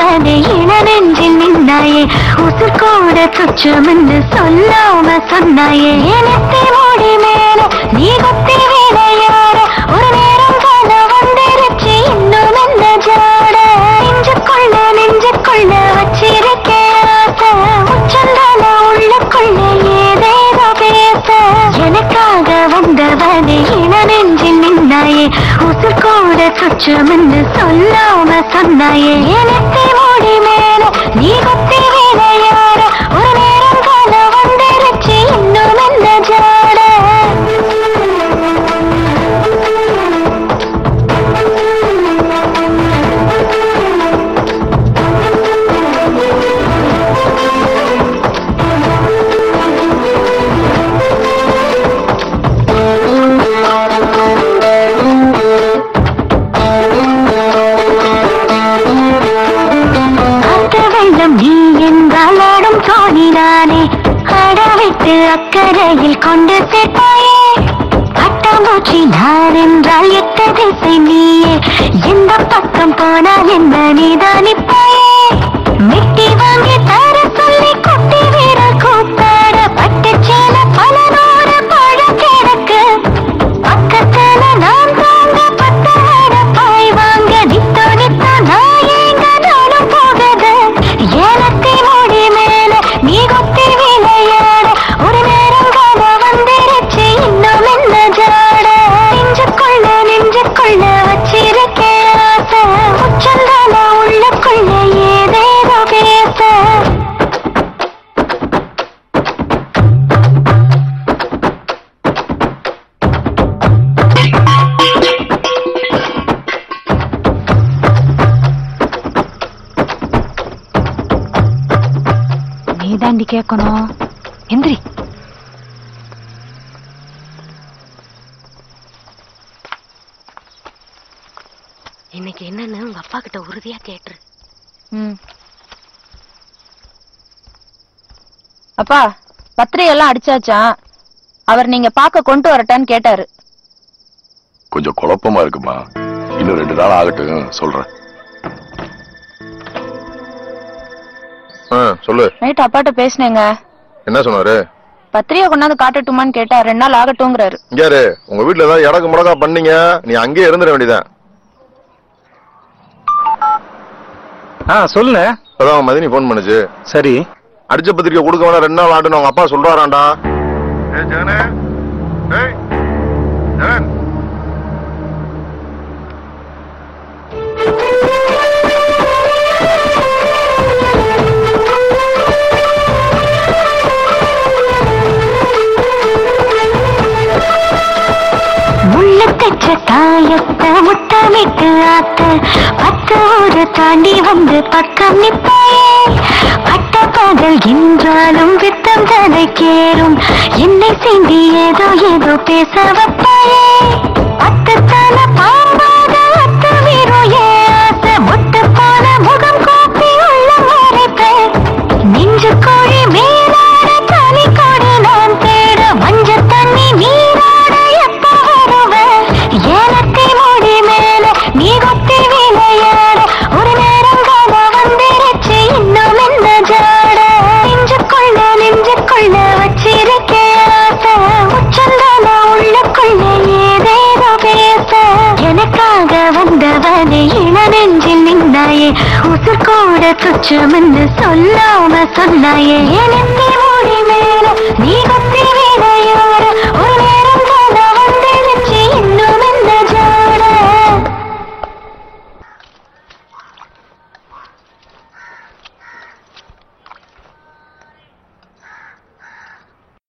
வந்தவனே இள நெஞ்சில் நின்னாயே உசுர் கூட துச்சமென்று சொல்லாம சொன்னாயே எனக்கு மூடி மேல நீ குத்தி விளையாட ஒரு நேரம் காண வந்திருச்சு இன்னும் என்ன ஜாட நெஞ்சுக்குள்ள நெஞ்சுக்குள்ள வச்சிருக்கேன் ஆசை உச்சந்தால உள்ளுக்குள்ள ஏதேதோ பேச எனக்காக வந்தவனே இள நெஞ்சில் நின்னாயே உசுர் கூட துச்சமென்று சொல்லாம சொன்னாயே எனக்கு மூடி மேல நீ குத்தி விளையாட ஒரு நேரம் காண வந்திருச்சு இன்னும் என்ன ஜாட காத்து வெள்ளம் நீ என்றால் ஆடும் தோணினானே அடவிட்டு அக்கறையில் கொண்டு சேர்ப்பாயே பட்டாம்பூச்சி நான் என்றால் எட்ட திசை நீயே எந்த பக்கம் போனால் என்ன நீதானிப்பாயே மிட்டி வாங்கி தர சொல்லி குட்டி வீரல் கூப்பாட பட்டு சேல பல நூறு பழம் கிடக்கு பக்கத்துல நான் தாங்க பத்து வட பாய் வாங்க நித்தோ நித்தோ நான் எங்க நானும் போகுது ஏலத்தி மூடி மேல நீ கொத்தி விளையாட ஒரு நேரம் காண வந்திருச்சு இன்னும் என்ன ஜாட நெஞ்சுக்குள்ள நெஞ்சுக்குள்ள வச்சிருக்கேன் ஆசை உச்சந்தால உள்ளுக்குள்ள ஏதேதோ பேச நீ தாண்டி கேட்கணும் எந்திரி இன்னைக்கு என்னன்னு உங்க அப்பா கிட்ட உறுதியா கேட்டுரு ம் அப்பா பத்திரிகை எல்லாம் அடிச்சாச்சான் அவர் நீங்க பார்க்க கொண்டு வரட்டான்னு கேட்டாரு கொஞ்சம் குழப்பமா இருக்குமா இன்னும் ரெண்டு நாள் ஆகட்டும் சொல்றேன் ஆ சொல்லு நைட் அப்பாட்ட பேசினேங்க என்ன சொன்னாரு பத்திரிகை கொண்டாந்து காட்டட்டுமான்னு கேட்டா ரெண்டு நாள் ஆகட்டும்ங்கிறாரு இங்க யாரு உங்க வீட்டுல ஏதாவது இடக்கு முடக்கா பண்ணீங்க நீ அங்கேயே இருந்துட வேண்டியதான் ஆ சொல்லுண்ணே அதான் மதினி போன் பண்ணுச்சு சரி அடிச்ச பத்திரிக்கை கொடுக்க வேணா ரெண்டு நாள் ஆட்டுன்னு அவங்க அப்பா சொல்றாராண்டா ஏய் ஜெகனே ஏய் ஜெகன் முள்ள தெச்ச தாயத்தை முத்தமிட்டு ஆத்த பத்து ஊரு தாண்டி வந்து பக்கம் நிப்பாயே பட்ட பகல் என்றாலும் வித்தம் தலை கேறும் என்னை சிந்தி ஏதோ ஏதோ பேச வைப்பாயே பத்து தல பாம்பாத அத்து வீரோ ஏ ஆசை முட்டு போன முகம் கோப்பி உள்ள மறைப்பேன் நெஞ்சு கோழி மேலாட தனி கொடி நான் தேட மஞ்ச தண்ணி நீராட எப்ப வருவ ஏலத்தை மூடி மேல நீ கொத்தி விளையாட ஒரு நேரம் காண வந்திருச்சு இன்னும் என்ன ஜாட நெஞ்சுக்குள்ள நெஞ்சுக்குள்ள வச்சிருக்கேன் ஆசை உச்சந்தால உள்ளுக்குள்ள ஏதேதோ பேச எனக்காக வந்தவனே இள நெஞ்சில் நின்னாயே உசுர் கூட துச்சமென்று சொல்லாம சொன்னாயே எனக்கு மூடி மேல நீ கொத்தி விளையாட ஒரு